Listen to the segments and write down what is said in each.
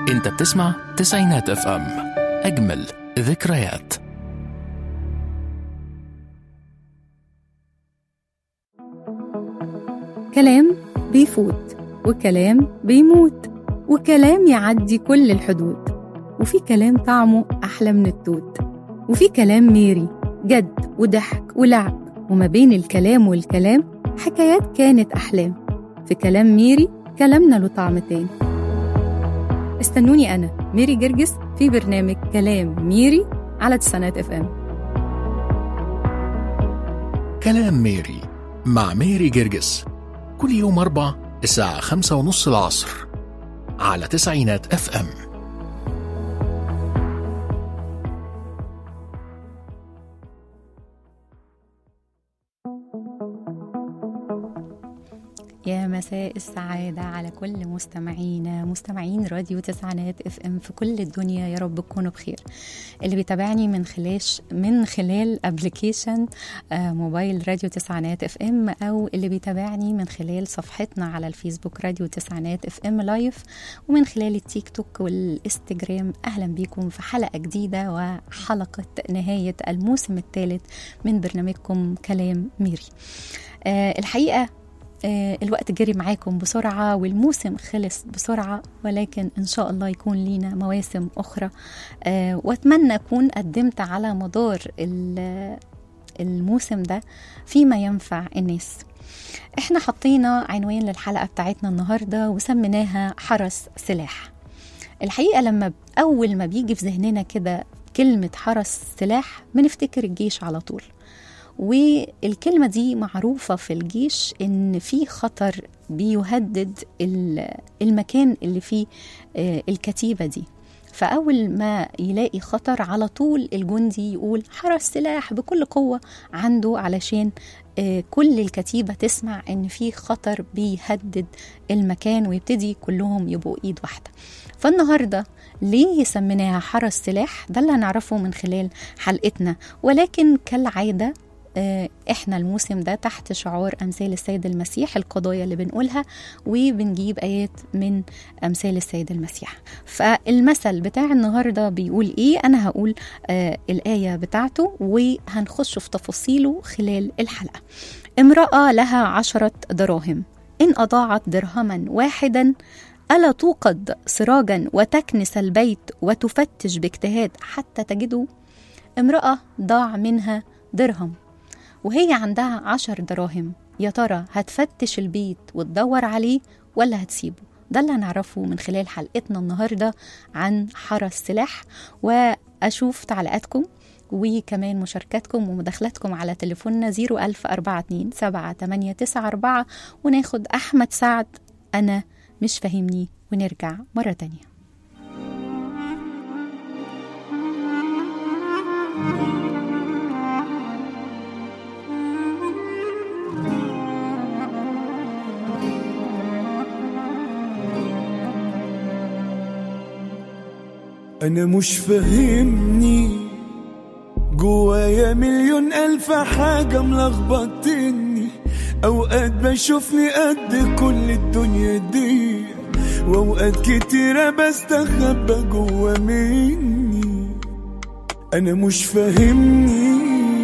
انت بتسمع تسعينات اف ام اجمل ذكريات كلام بيفوت وكلام بيموت وكلام يعدي كل الحدود وفي كلام طعمه أحلى من التوت وفي كلام ميري جد وضحك ولعب وما بين الكلام والكلام حكايات كانت أحلام في كلام ميري كلامنا له طعم تاني استنوني أنا ميري جرجس في برنامج كلام ميري على تسعينات اف ام كلام ميري مع ميري جرجس كل يوم أربع الساعة خمسة ونص العصر على تسعينات اف ام يا مساء السعادة على كل مستمعينا مستمعين راديو تسعينات اف ام في كل الدنيا يا رب تكونوا بخير اللي بيتابعني من خلاش من خلال ابلكيشن موبايل راديو تسعينات اف ام او اللي بيتابعني من خلال صفحتنا على الفيسبوك راديو تسعينات اف ام لايف ومن خلال التيك توك والانستجرام اهلا بيكم في حلقة جديدة وحلقة نهاية الموسم الثالث من برنامجكم كلام ميري آه الحقيقة آه، الوقت جري معاكم بسرعة والموسم خلص بسرعة ولكن إن شاء الله يكون لينا مواسم أخرى آه، وأتمنى أكون قدمت على مدار ال- الموسم ده فيما ينفع الناس احنا حطينا عنوان للحلقة بتاعتنا النهاردة وسميناها حرس سلاح الحقيقة لما ب- أول ما بيجي في ذهننا كده كلمة حرس سلاح بنفتكر الجيش على طول والكلمة دي معروفة في الجيش إن في خطر بيهدد ال- المكان اللي فيه آه، الكتيبة دي فأول ما يلاقي خطر على طول الجندي يقول حرس سلاح بكل قوة عنده علشان آه، كل الكتيبة تسمع إن في خطر بيهدد المكان ويبتدي كلهم يبقوا إيد واحدة فالنهاردة ليه سميناها حرس سلاح ده اللي هنعرفه من خلال حلقتنا ولكن كالعادة آه، احنا الموسم ده تحت شعار امثال السيد المسيح القضايا اللي بنقولها وبنجيب ايات من امثال السيد المسيح فالمثل بتاع النهارده بيقول ايه انا هقول آه الايه بتاعته وهنخش في تفاصيله خلال الحلقه امراه لها عشره دراهم ان اضاعت درهما واحدا الا توقد سراجا وتكنس البيت وتفتش باجتهاد حتى تجده امراه ضاع منها درهم وهي عندها عشر دراهم يا ترى هتفتش البيت وتدور عليه ولا هتسيبه ده اللي هنعرفه من خلال حلقتنا النهاردة عن حرس سلاح وأشوف تعليقاتكم وكمان مشاركاتكم ومداخلاتكم على تليفوننا 01042 7894 وناخد أحمد سعد أنا مش فاهمني ونرجع مرة تانية انا مش فاهمني جوايا مليون الف حاجة ملخبطني اوقات بشوفني قد كل الدنيا دي واوقات كتيرة بستخبى جوا مني انا مش فاهمني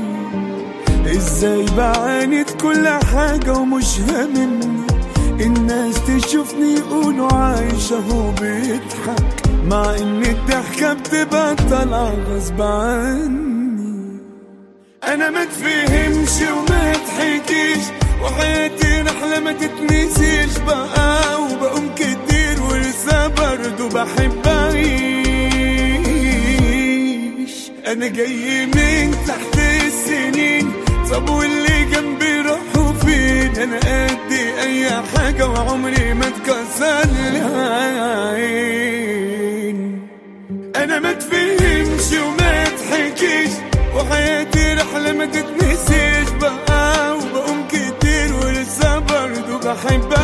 ازاي بعاند كل حاجة ومش هاممني الناس تشوفني يقولوا عايش اهو بيضحك مع ان الضحكة بتبقى طالعة غصب عني انا ما تفهمش وما تحكيش وحياتي رحلة ما تتنسيش بقى وبقوم كتير ولسه برضه بحب اعيش انا جاي من تحت السنين طب واللي جنبي راحوا فين انا قدي اي حاجة وعمري ما اتكسر لي عين انا ما تفهمش وما تحكيش وحياتي رحلة ما تتنسيش بقى وبقوم كتير ولسه برضه بحب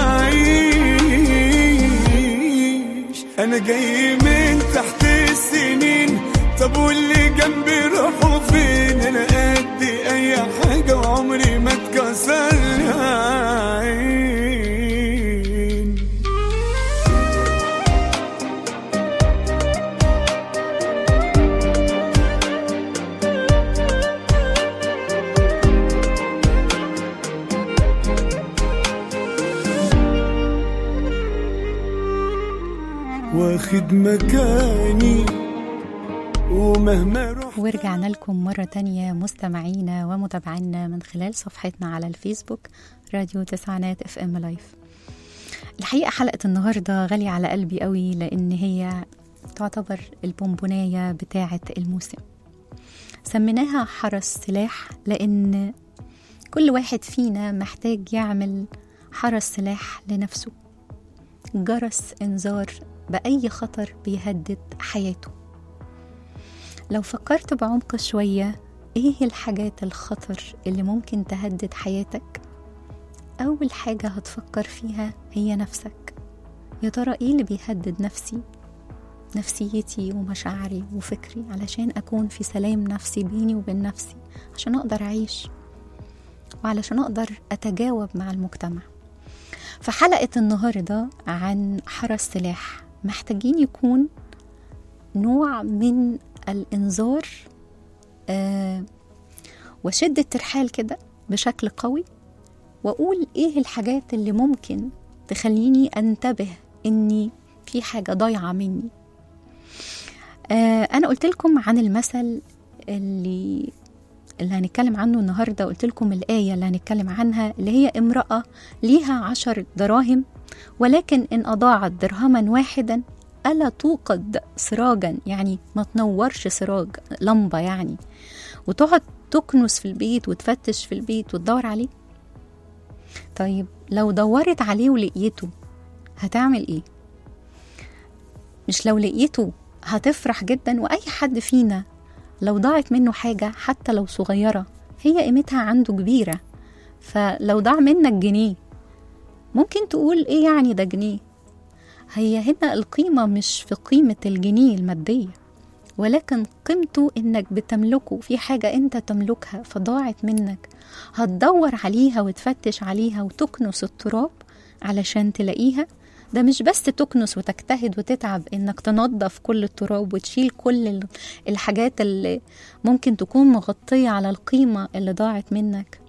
اعيش انا جاي من تحت السنين طب واللي جنبي راحوا فين انا قدي اي حاجة وعمري ما اتكسر لي عين واخد مكاني ومهما رحت ورجعنا لكم مرة تانية مستمعينا ومتابعينا من خلال صفحتنا على الفيسبوك راديو تسعينات اف ام لايف الحقيقة حلقة النهاردة غالية على قلبي قوي لأن هي تعتبر البونبوناية بتاعة الموسم سميناها حرس سلاح لأن كل واحد فينا محتاج يعمل حرس سلاح لنفسه جرس انذار بأي خطر بيهدد حياته لو فكرت بعمق شوية ايه الحاجات الخطر اللي ممكن تهدد حياتك أول حاجة هتفكر فيها هي نفسك يا ترى ايه اللي بيهدد نفسي نفسيتي ومشاعري وفكري علشان أكون في سلام نفسي بيني وبين نفسي عشان أقدر أعيش وعلشان أقدر أتجاوب مع المجتمع فحلقة النهاردة عن حرس سلاح محتاجين يكون نوع من الإنذار آه وشدة ترحال كده بشكل قوي وأقول إيه الحاجات اللي ممكن تخليني أنتبه إني في حاجة ضايعة مني آه أنا قلت لكم عن المثل اللي اللي هنتكلم عنه النهارده قلت لكم الآية اللي هنتكلم عنها اللي هي امرأة ليها عشر دراهم ولكن إن أضاعت درهما واحدا ألا توقد سراجا يعني ما تنورش سراج لمبة يعني وتقعد تكنس في البيت وتفتش في البيت وتدور عليه طيب لو دورت عليه ولقيته هتعمل ايه مش لو لقيته هتفرح جدا واي حد فينا لو ضاعت منه حاجة حتى لو صغيرة هي قيمتها عنده كبيرة فلو ضاع منك جنيه ممكن تقول ايه يعني ده جنيه هي هنا القيمة مش في قيمة الجنيه المادية ولكن قيمته انك بتملكه في حاجة انت تملكها فضاعت منك هتدور عليها وتفتش عليها وتكنس التراب علشان تلاقيها ده مش بس تكنس وتجتهد وتتعب انك تنظف كل التراب وتشيل كل الحاجات اللي ممكن تكون مغطية على القيمة اللي ضاعت منك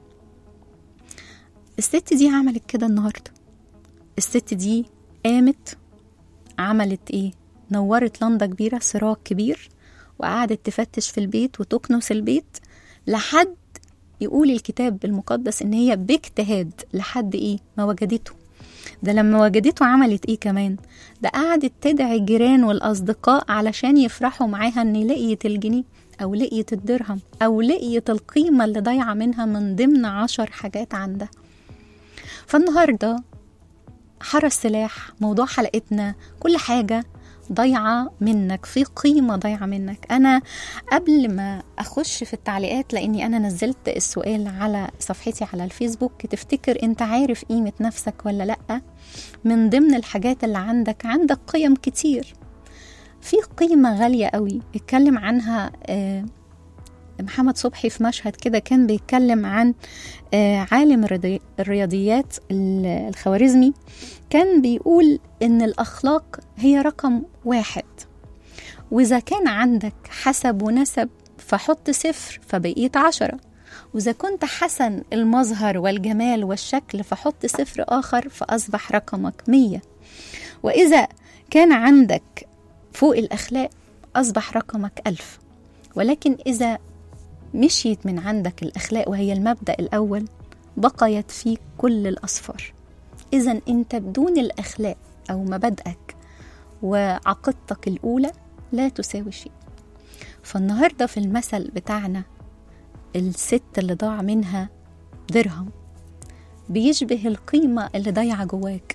الست دي عملت كده النهاردة الست دي قامت عملت ايه نورت لندا كبيرة سراج كبير وقعدت تفتش في البيت وتكنس البيت لحد يقول الكتاب المقدس ان هي باجتهاد لحد ايه ما وجدته ده لما وجدته عملت ايه كمان ده قعدت تدعي الجيران والاصدقاء علشان يفرحوا معاها ان لقيت الجنيه او لقيت الدرهم او لقيت القيمة اللي ضايعة منها من ضمن عشر حاجات عندها فالنهاردة حرس سلاح موضوع حلقتنا كل حاجة ضايعة منك في قيمة ضايعة منك أنا قبل ما أخش في التعليقات لأني أنا نزلت السؤال على صفحتي على الفيسبوك تفتكر أنت عارف قيمة نفسك ولا لأ من ضمن الحاجات اللي عندك عندك قيم كتير في قيمة غالية قوي اتكلم عنها آه محمد صبحي في مشهد كده كان بيتكلم عن آه عالم الرياضيات الخوارزمي كان بيقول ان الاخلاق هي رقم واحد واذا كان عندك حسب ونسب فحط صفر فبقيت عشرة وإذا كنت حسن المظهر والجمال والشكل فحط صفر آخر فأصبح رقمك مية وإذا كان عندك فوق الأخلاق أصبح رقمك ألف ولكن إذا مشيت من عندك الأخلاق وهي المبدأ الأول بقيت فيك كل الأصفار إذا أنت بدون الأخلاق أو مبادئك وعقيدتك الأولى لا تساوي شيء فالنهاردة في المثل بتاعنا الست اللي ضاع منها درهم بيشبه القيمة اللي ضايعة جواك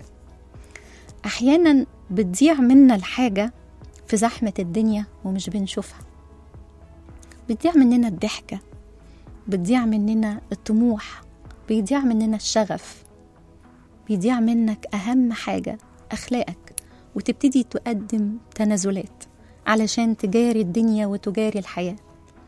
أحيانا بتضيع منا الحاجة في زحمة الدنيا ومش بنشوفها بتضيع مننا الضحكة بتضيع مننا الطموح بيضيع مننا الشغف بيضيع منك أهم حاجة أخلاقك وتبتدي تقدم تنازلات علشان تجاري الدنيا وتجاري الحياة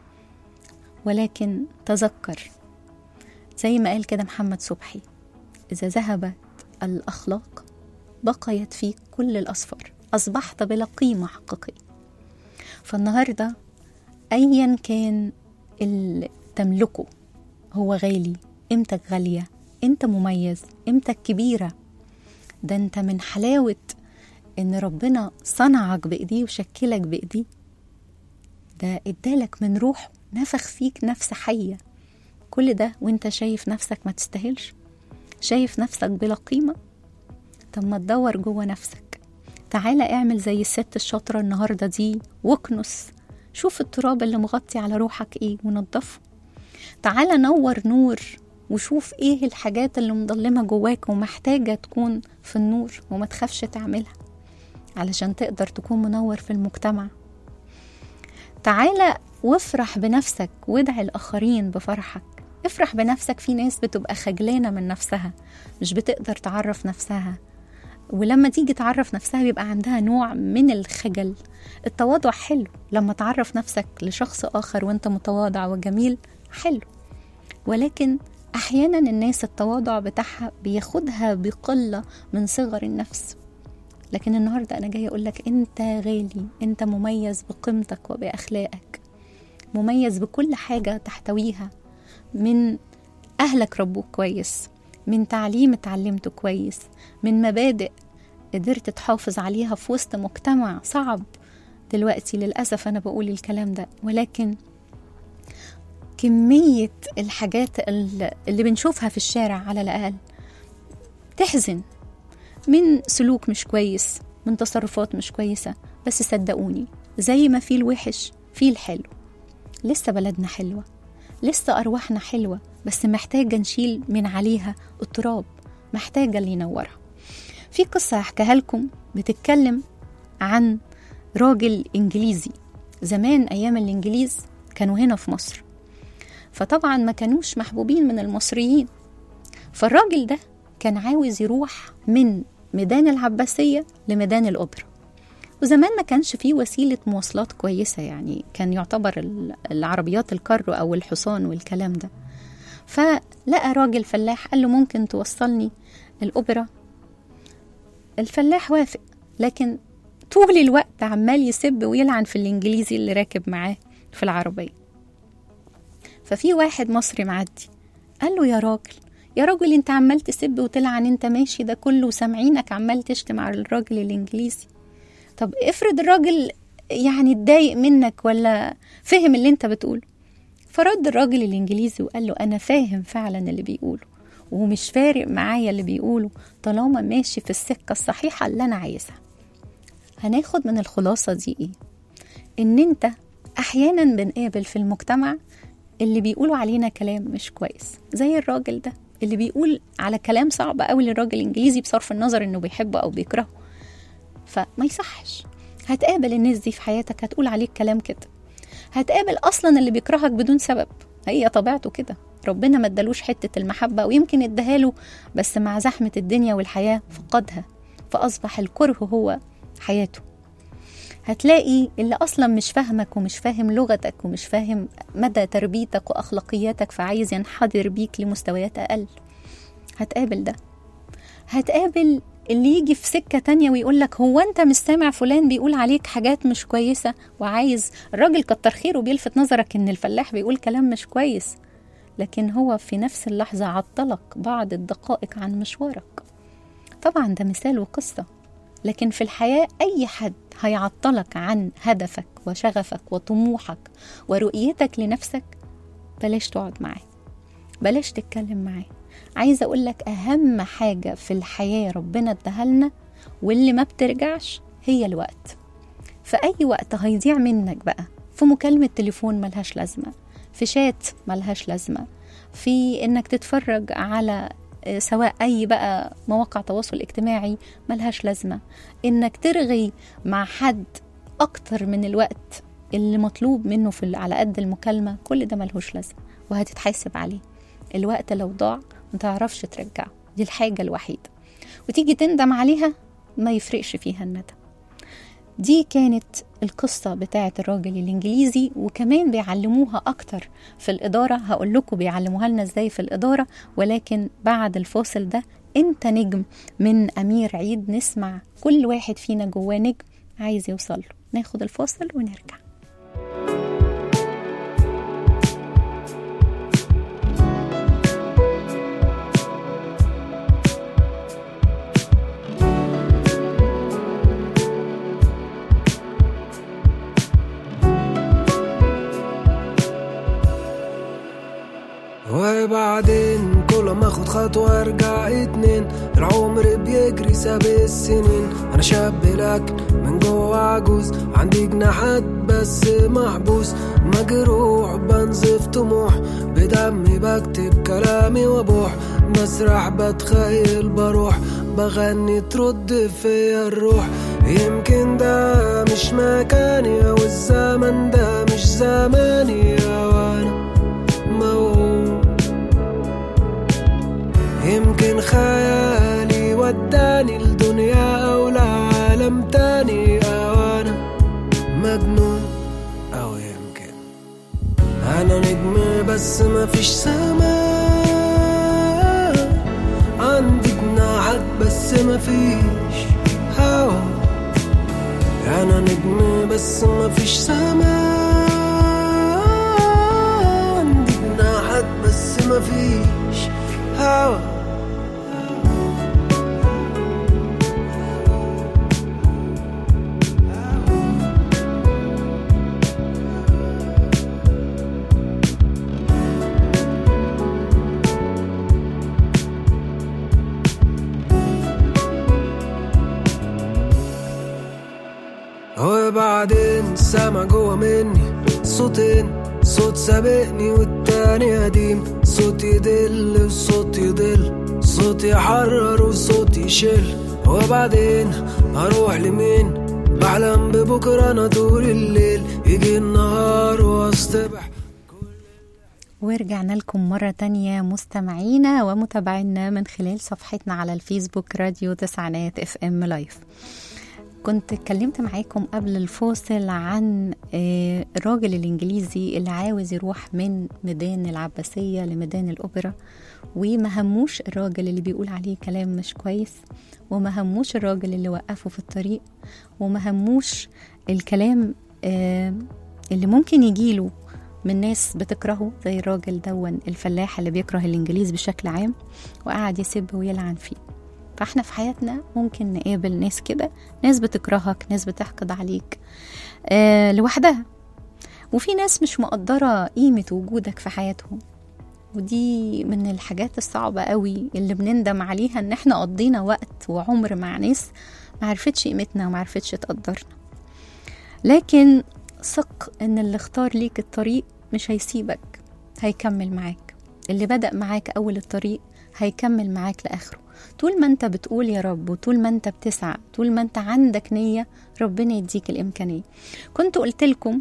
ولكن تذكر زي ما قال كده محمد صبحي إذا ذهبت الأخلاق بقيت فيك كل الأصفار أصبحت بلا قيمة حقيقية فالنهاردة أيا كان اللي تملكه هو غالي قيمتك غالية انت مميز قيمتك كبيرة ده انت من حلاوة ان ربنا صنعك بايديه وشكلك بايديه ده ادالك من روحه نفخ فيك نفس حيه كل ده وانت شايف نفسك ما تستاهلش شايف نفسك بلا قيمه طب ما تدور جوه نفسك تعالى اعمل زي الست الشاطره النهارده دي واكنس شوف التراب اللي مغطي على روحك ايه ونضفه تعالى نور نور وشوف ايه الحاجات اللي مضلمه جواك ومحتاجه تكون في النور وما تخافش تعملها علشان تقدر تكون منور في المجتمع تعالى وافرح بنفسك وادعي الآخرين بفرحك افرح بنفسك في ناس بتبقى خجلانة من نفسها مش بتقدر تعرف نفسها ولما تيجي تعرف نفسها بيبقى عندها نوع من الخجل التواضع حلو لما تعرف نفسك لشخص آخر وانت متواضع وجميل حلو ولكن أحيانا الناس التواضع بتاعها بياخدها بقلة من صغر النفس لكن النهاردة أنا جاية أقولك أنت غالي أنت مميز بقيمتك وبأخلاقك مميز بكل حاجة تحتويها من أهلك ربوك كويس من تعليم اتعلمته كويس من مبادئ قدرت تحافظ عليها في وسط مجتمع صعب دلوقتي للأسف أنا بقول الكلام ده ولكن كمية الحاجات اللي بنشوفها في الشارع على الأقل تحزن من سلوك مش كويس من تصرفات مش كويسة بس صدقوني زي ما في الوحش في الحلو لسه بلدنا حلوة لسه أرواحنا حلوة بس محتاجة نشيل من عليها التراب محتاجة اللي ينورها في قصة هحكيها لكم بتتكلم عن راجل إنجليزي زمان أيام الإنجليز كانوا هنا في مصر فطبعا ما كانوش محبوبين من المصريين فالراجل ده كان عاوز يروح من ميدان العباسية لميدان الأوبرا وزمان ما كانش فيه وسيلة مواصلات كويسة يعني كان يعتبر العربيات الكارو أو الحصان والكلام ده فلقى راجل فلاح قال له ممكن توصلني الأوبرا الفلاح وافق لكن طول الوقت عمال يسب ويلعن في الإنجليزي اللي راكب معاه في العربية ففي واحد مصري معدي قال له يا راجل يا راجل انت عمال تسب وتلعن انت ماشي ده كله سامعينك عمال تشتم على الراجل الانجليزي طب افرض الراجل يعني اتضايق منك ولا فهم اللي انت بتقوله فرد الراجل الانجليزي وقال له انا فاهم فعلا اللي بيقوله ومش فارق معايا اللي بيقوله طالما ماشي في السكه الصحيحه اللي انا عايزها هناخد من الخلاصه دي ايه ان انت احيانا بنقابل في المجتمع اللي بيقولوا علينا كلام مش كويس زي الراجل ده اللي بيقول على كلام صعب قوي للراجل الانجليزي بصرف النظر انه بيحبه او بيكرهه فما يصحش هتقابل الناس دي في حياتك هتقول عليك كلام كده هتقابل اصلا اللي بيكرهك بدون سبب هي طبيعته كده ربنا ما ادالوش حته المحبه ويمكن اداها بس مع زحمه الدنيا والحياه فقدها فاصبح الكره هو حياته هتلاقي اللي اصلا مش فاهمك ومش فاهم لغتك ومش فاهم مدى تربيتك واخلاقياتك فعايز ينحدر بيك لمستويات اقل هتقابل ده هتقابل اللي يجي في سكة تانية ويقول لك هو أنت مش سامع فلان بيقول عليك حاجات مش كويسة وعايز الراجل كتر خيره بيلفت نظرك إن الفلاح بيقول كلام مش كويس لكن هو في نفس اللحظة عطلك بعض الدقائق عن مشوارك طبعا ده مثال وقصة لكن في الحياة أي حد هيعطلك عن هدفك وشغفك وطموحك ورؤيتك لنفسك بلاش تقعد معاه بلاش تتكلم معاه عايزة أقول لك أهم حاجة في الحياة ربنا اداها لنا واللي ما بترجعش هي الوقت في أي وقت هيضيع منك بقى في مكالمة تليفون ملهاش لازمة في شات ملهاش لازمة في إنك تتفرج على سواء أي بقى مواقع تواصل اجتماعي ملهاش لازمة إنك ترغي مع حد أكتر من الوقت اللي مطلوب منه في على قد المكالمة كل ده ملهوش لازمة وهتتحاسب عليه الوقت لو ضاع ما تعرفش ترجعه دي الحاجة الوحيدة وتيجي تندم عليها ما يفرقش فيها الندم دي كانت القصة بتاعة الراجل الإنجليزي وكمان بيعلموها أكتر في الإدارة هقول لكم بيعلموها لنا إزاي في الإدارة ولكن بعد الفاصل ده أنت نجم من أمير عيد نسمع كل واحد فينا جواه نجم عايز يوصل له ناخد الفاصل ونرجع خطوة ارجع اتنين العمر بيجري ساب السنين انا شاب لكن من جوه عجوز عندي جناحات بس محبوس مجروح بنزف طموح بدمي بكتب كلامي وابوح بسرح بتخيل بروح بغني ترد فيا الروح يمكن ده مش مكاني او الزمن ده مش زماني وانا موهوم يمكن خيالي وداني لدنيا او لعالم تاني او انا مجنون او يمكن انا نجم بس مفيش سماء عندي جناحات بس مفيش هوا انا نجم بس مفيش سماء عندي جناحات بس مفيش هوا وبعدين سامع جوه مني صوتين صوت سابقني والتاني قديم صوت يدل وصوت يضل صوت يحرر وصوت يشل وبعدين هروح لمين بحلم ببكرة أنا طول الليل يجي النهار واصطبح ورجعنا لكم مرة تانية مستمعينا ومتابعينا من خلال صفحتنا على الفيسبوك راديو تسعينات اف ام لايف كنت اتكلمت معاكم قبل الفاصل عن آه، الراجل الانجليزي اللي عاوز يروح من ميدان العباسية لميدان الاوبرا وما هموش الراجل اللي بيقول عليه كلام مش كويس وما هموش الراجل اللي وقفه في الطريق وما هموش الكلام آه، اللي ممكن يجيله من ناس بتكرهه زي الراجل دون الفلاح اللي بيكره الانجليز بشكل عام وقعد يسب ويلعن فيه فاحنا في حياتنا ممكن نقابل ناس كده ناس بتكرهك ناس بتحقد عليك آه لوحدها وفي ناس مش مقدرة قيمة وجودك في حياتهم ودي من الحاجات الصعبة قوي اللي بنندم عليها ان احنا قضينا وقت وعمر مع ناس ما عرفتش قيمتنا وما عرفتش تقدرنا لكن ثق ان اللي اختار ليك الطريق مش هيسيبك هيكمل معاك اللي بدأ معاك أول الطريق هيكمل معاك لآخره طول ما انت بتقول يا رب وطول ما انت بتسعى طول ما انت عندك نية ربنا يديك الإمكانية كنت قلت لكم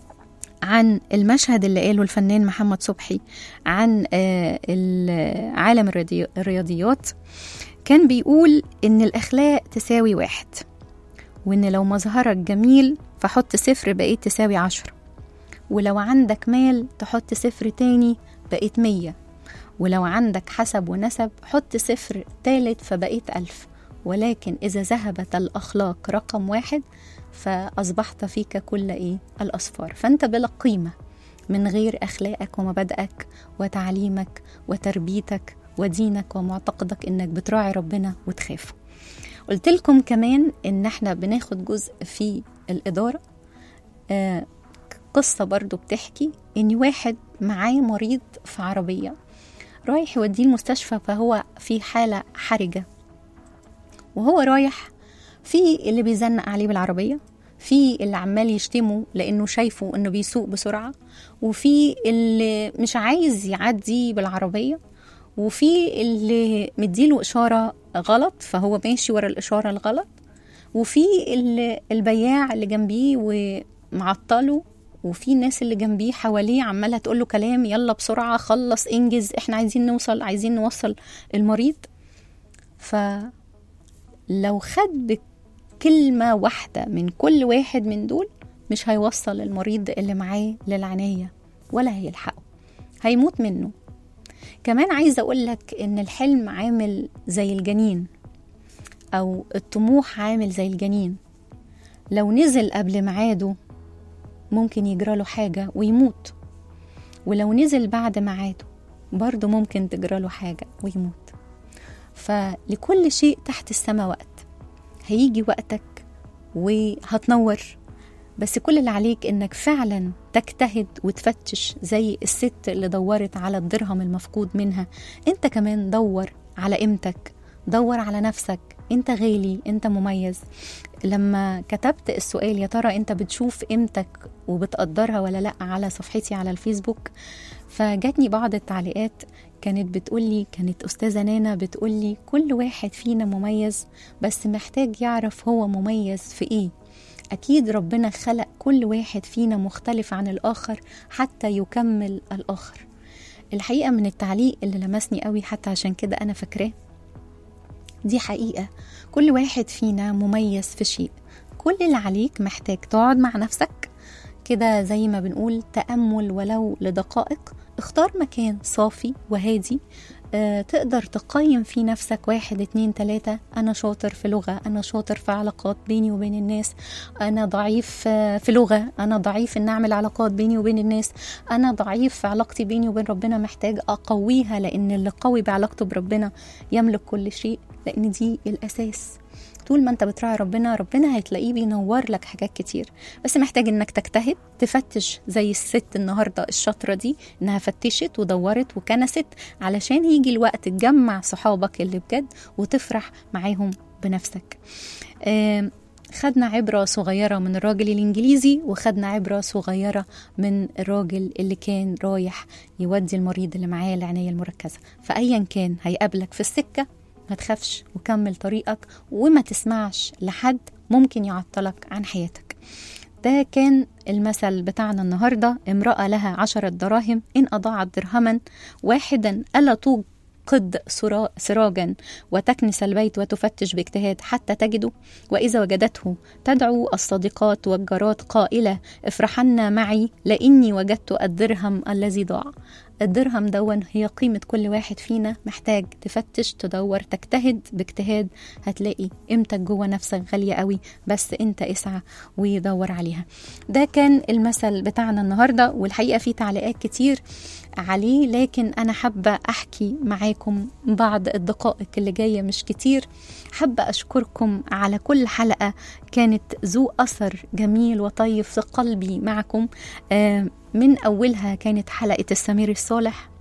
عن المشهد اللي قاله الفنان محمد صبحي عن آه، ال- عالم الرياضي- الرياضيات كان بيقول إن الأخلاق تساوي واحد وإن لو مظهرك جميل فحط صفر بقيت تساوي عشرة ولو عندك مال تحط صفر تاني بقيت مية ولو عندك حسب ونسب حط صفر تالت فبقيت ألف ولكن إذا ذهبت الأخلاق رقم واحد فأصبحت فيك كل إيه الأصفار فأنت بلا قيمة من غير أخلاقك ومبادئك وتعليمك وتربيتك ودينك ومعتقدك إنك بتراعي ربنا وتخاف قلت لكم كمان إن إحنا بناخد جزء في الإدارة آه قصة برضو بتحكي إن واحد معاه مريض في عربية رايح يوديه المستشفى فهو في حالة حرجة وهو رايح في اللي بيزنق عليه بالعربية في اللي عمال يشتمه لأنه شايفه إنه بيسوق بسرعة وفي اللي مش عايز يعدي بالعربية وفي اللي مديله إشارة غلط فهو ماشي ورا الإشارة الغلط وفي اللي البياع اللي جنبيه ومعطله وفي الناس اللي جنبيه حواليه عمالة تقول له كلام يلا بسرعة خلص انجز احنا عايزين نوصل عايزين نوصل المريض فلو خد كلمة واحدة من كل واحد من دول مش هيوصل المريض اللي معاه للعناية ولا هيلحقه هيموت منه كمان عايزة أقولك إن الحلم عامل زي الجنين أو الطموح عامل زي الجنين لو نزل قبل ميعاده ممكن يجراله حاجة ويموت ولو نزل بعد ميعاده برضه ممكن تجراله حاجة ويموت فلكل شيء تحت السماء وقت هيجي وقتك وهتنور بس كل اللي عليك انك فعلا تجتهد وتفتش زي الست اللي دورت على الدرهم المفقود منها انت كمان دور على قيمتك دور على نفسك انت غالي انت مميز لما كتبت السؤال يا ترى انت بتشوف قيمتك وبتقدرها ولا لا على صفحتي على الفيسبوك فجاتني بعض التعليقات كانت بتقولي كانت أستاذة نانا بتقولي كل واحد فينا مميز بس محتاج يعرف هو مميز في إيه أكيد ربنا خلق كل واحد فينا مختلف عن الآخر حتى يكمل الآخر الحقيقة من التعليق اللي لمسني قوي حتى عشان كده أنا فاكراه دي حقيقة كل واحد فينا مميز في شيء كل اللي عليك محتاج تقعد مع نفسك كده زي ما بنقول تأمل ولو لدقائق اختار مكان صافي وهادي آه، تقدر تقيم فيه نفسك واحد اتنين تلاتة أنا شاطر في لغة أنا شاطر في علاقات بيني وبين الناس أنا ضعيف آه، في لغة أنا ضعيف إن أعمل علاقات بيني وبين الناس أنا ضعيف في علاقتي بيني وبين ربنا محتاج أقويها لأن اللي قوي بعلاقته بربنا يملك كل شيء لأن دي الأساس طول ما انت بتراعي ربنا ربنا هتلاقيه بينور لك حاجات كتير بس محتاج انك تجتهد تفتش زي الست النهارده الشاطره دي انها فتشت ودورت وكنست علشان يجي الوقت تجمع صحابك اللي بجد وتفرح معاهم بنفسك آم، خدنا عبرة صغيرة من الراجل الإنجليزي وخدنا عبرة صغيرة من الراجل اللي كان رايح يودي المريض اللي معاه العناية المركزة فأيا كان هيقابلك في السكة ما تخافش وكمل طريقك وما تسمعش لحد ممكن يعطلك عن حياتك ده كان المثل بتاعنا النهاردة امرأة لها عشرة دراهم إن أضاعت درهما واحدا ألا توقد سرا- سراجا وتكنس البيت وتفتش باجتهاد حتى تجده وإذا وجدته تدعو الصديقات والجارات قائلة افرحن معي لإني وجدت الدرهم الذي ضاع الدرهم دون هي قيمة كل واحد فينا محتاج تفتش تدور تجتهد باجتهاد هتلاقي قيمتك جوه نفسك غالية قوي بس انت اسعى ودور عليها ده كان المثل بتاعنا النهاردة والحقيقة في تعليقات كتير عليه لكن أنا حابة أحكي معاكم بعض الدقائق اللي جاية مش كتير حابة أشكركم على كل حلقة كانت ذو أثر جميل وطيب في قلبي معكم آه، من أولها كانت حلقة السمير الصالح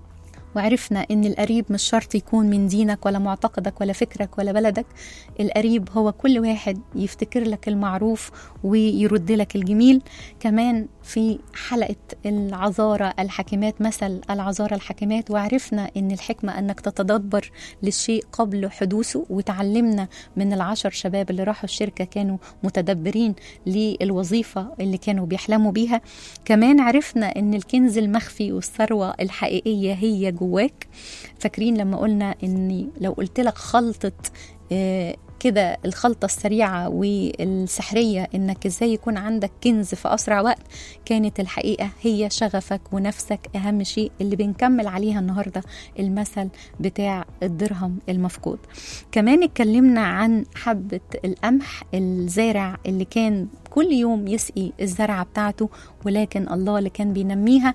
وعرفنا ان القريب مش شرط يكون من دينك ولا معتقدك ولا فكرك ولا بلدك القريب هو كل واحد يفتكر لك المعروف ويرد لك الجميل كمان في حلقة العذارى الحكمات مثل العذارى الحكمات وعرفنا ان الحكمة انك تتدبر للشيء قبل حدوثه وتعلمنا من العشر شباب اللي راحوا الشركة كانوا متدبرين للوظيفة اللي كانوا بيحلموا بيها كمان عرفنا ان الكنز المخفي والثروة الحقيقية هي جواك فاكرين لما قلنا اني لو قلت لك خلطة آه، كده الخلطة السريعة والسحرية انك ازاي يكون عندك كنز في اسرع وقت كانت الحقيقة هي شغفك ونفسك اهم شيء اللي بنكمل عليها النهاردة المثل بتاع الدرهم المفقود كمان اتكلمنا عن حبة القمح الزارع اللي كان كل يوم يسقي الزرعة بتاعته ولكن الله اللي كان بينميها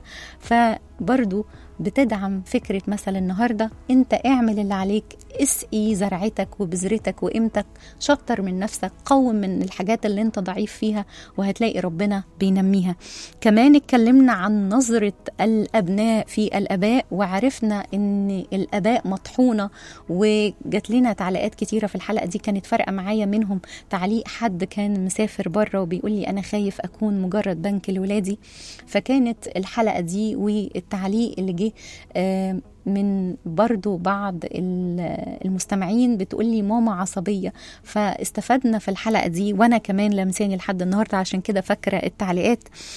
فبرضو بتدعم فكرة مثل النهاردة انت اعمل اللي عليك اسقي زرعتك وبذرتك وقيمتك شطر من نفسك قوم من الحاجات اللي انت ضعيف فيها وهتلاقي ربنا بينميها كمان اتكلمنا عن نظرة الأبناء في الآباء وعرفنا ان الآباء مطحونة وجات لنا تعليقات كتيرة في الحلقة دي كانت فارقة معايا منهم تعليق حد كان مسافر بره وبيقول لي أنا خايف أكون مجرد بنك لولادي فكانت الحلقة دي والتعليق اللي جه آه، من برضو بعض ال- المستمعين بتقول لي ماما عصبية فاستفدنا في الحلقة دي وأنا كمان لمساني لحد النهاردة عشان كده فاكرة التعليقات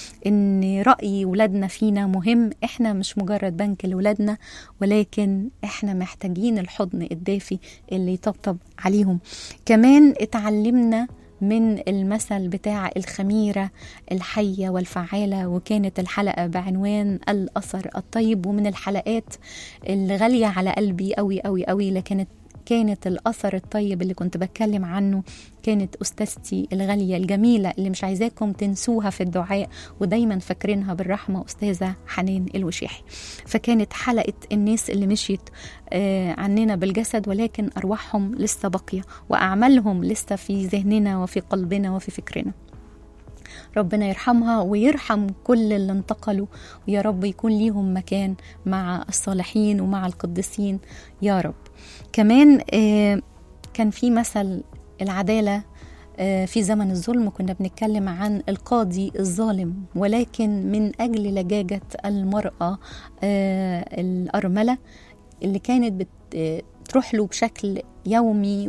إن رأي ولادنا فينا مهم إحنا مش مجرد بنك لولادنا ولكن إحنا محتاجين الحضن الدافي اللي يطبطب عليهم كمان اتعلمنا من المثل بتاع الخميرة الحية والفعالة وكانت الحلقة بعنوان الأثر الطيب ومن الحلقات اللي غالية على قلبي قوي قوي قوي لكنت كانت الأثر الطيب اللي كنت بتكلم عنه كانت أستاذتي الغالية الجميلة اللي مش عايزاكم تنسوها في الدعاء ودايما فاكرينها بالرحمة أستاذة حنان الوشيحي فكانت حلقة الناس اللي مشيت آه، عننا بالجسد ولكن أرواحهم لسه باقية وأعمالهم لسه في ذهننا وفي قلبنا وفي فكرنا ربنا يرحمها ويرحم كل اللي انتقلوا ويا رب يكون ليهم مكان مع الصالحين ومع القديسين يا رب كمان آه، كان في مثل العدالة آه، في زمن الظلم كنا بنتكلم عن القاضي الظالم ولكن من أجل لجاجة المرأة آه، الأرملة اللي كانت بت- آه، تروح له بشكل يومي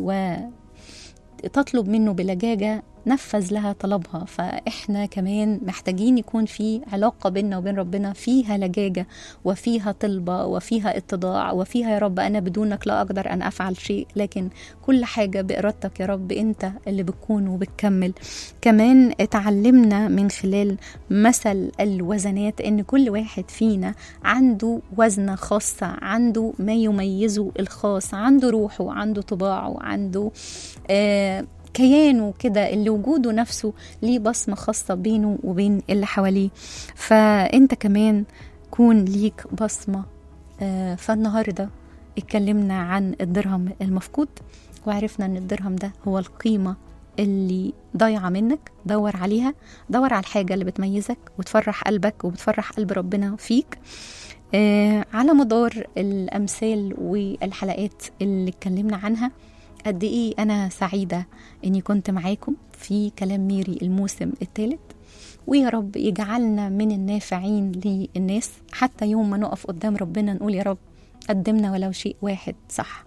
وتطلب منه بلجاجة نفذ لها طلبها فإحنا كمان محتاجين يكون في علاقة بيننا وبين ربنا فيها لجاجة وفيها طلبة وفيها اتضاع وفيها يا رب أنا بدونك لا أقدر أن أفعل شيء لكن كل حاجة بإرادتك يا رب أنت اللي بتكون وبتكمل كمان اتعلمنا من خلال مثل الوزنات ان كل واحد فينا عنده وزنة خاصة عنده ما يميزه الخاص عنده روحه عنده طباعه عنده آه كيانه كده اللي وجوده نفسه ليه بصمة خاصة بينه وبين اللي حواليه فانت كمان كون ليك بصمة آه فالنهاردة اتكلمنا عن الدرهم المفقود وعرفنا ان الدرهم ده هو القيمة اللي ضايعة منك دور عليها دور على الحاجة اللي بتميزك وتفرح قلبك وبتفرح قلب ربنا فيك آه على مدار الأمثال والحلقات اللي اتكلمنا عنها قد إيه أنا سعيدة إني كنت معاكم في كلام ميري الموسم الثالث ويا رب يجعلنا من النافعين للناس حتى يوم ما نقف قدام ربنا نقول يا رب قدمنا ولو شيء واحد صح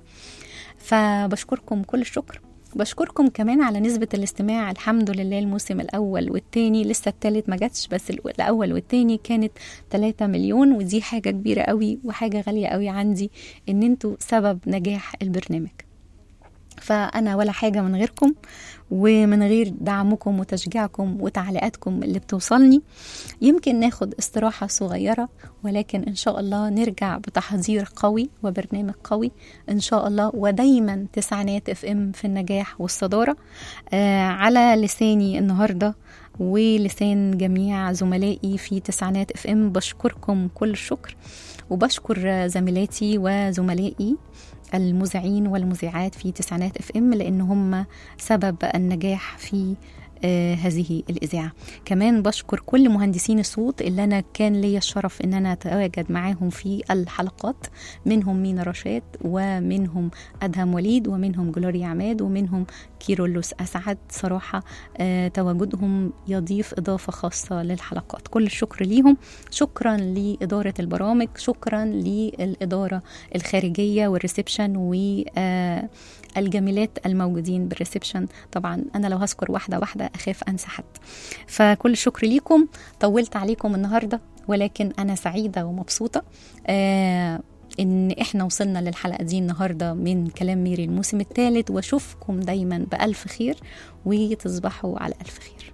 فبشكركم كل الشكر بشكركم كمان على نسبة الاستماع الحمد لله الموسم الأول والتاني لسه التالت ما جاتش بس الأول والتاني كانت 3 مليون ودي حاجة كبيرة قوي وحاجة غالية قوي عندي إن انتوا سبب نجاح البرنامج فأنا ولا حاجة من غيركم ومن غير دعمكم وتشجيعكم وتعليقاتكم اللي بتوصلني يمكن ناخد استراحة صغيرة ولكن إن شاء الله نرجع بتحضير قوي وبرنامج قوي إن شاء الله ودايما تسعينات اف ام في النجاح والصدارة آه على لساني النهاردة ولسان جميع زملائي في تسعينات اف ام بشكركم كل الشكر وبشكر زميلاتي وزملائي المذيعين والمذيعات في تسعينات اف ام لان هم سبب النجاح في آه هذه الإذاعة كمان بشكر كل مهندسين الصوت اللي أنا كان ليا الشرف أن أنا أتواجد معاهم في الحلقات منهم مينا رشاد ومنهم أدهم وليد ومنهم جلوريا عماد ومنهم كيرولوس أسعد صراحة آه تواجدهم يضيف إضافة خاصة للحلقات كل الشكر ليهم شكرا لإدارة البرامج شكرا للإدارة الخارجية والريسبشن و آه الجميلات الموجودين بالريسبشن طبعا انا لو هذكر واحده واحده اخاف انسى حد فكل الشكر ليكم طولت عليكم النهارده ولكن انا سعيده ومبسوطه آه ان احنا وصلنا للحلقه دي النهارده من كلام ميري الموسم الثالث واشوفكم دايما بالف خير وتصبحوا على الف خير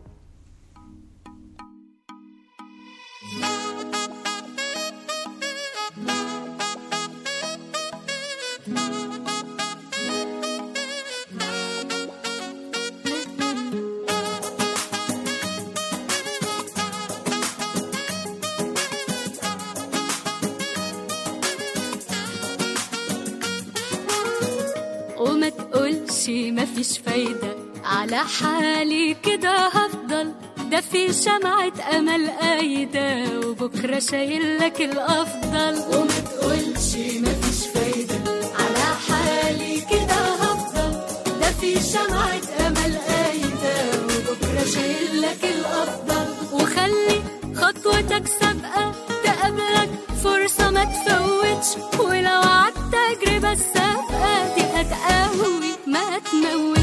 وما تقولش مفيش فايدة على حالي كده هفضل ده في شمعة أمل قايدة وبكرة شايل لك الأفضل وما تقولش مفيش فايدة على حالي كده هفضل ده في شمعة أمل قايدة وبكرة شايل لك الأفضل وخلي خطوتك سابقة تقابلك فرصة ما تفوتش ولو عدت تجربة السابقة دي هتقوي ما تموت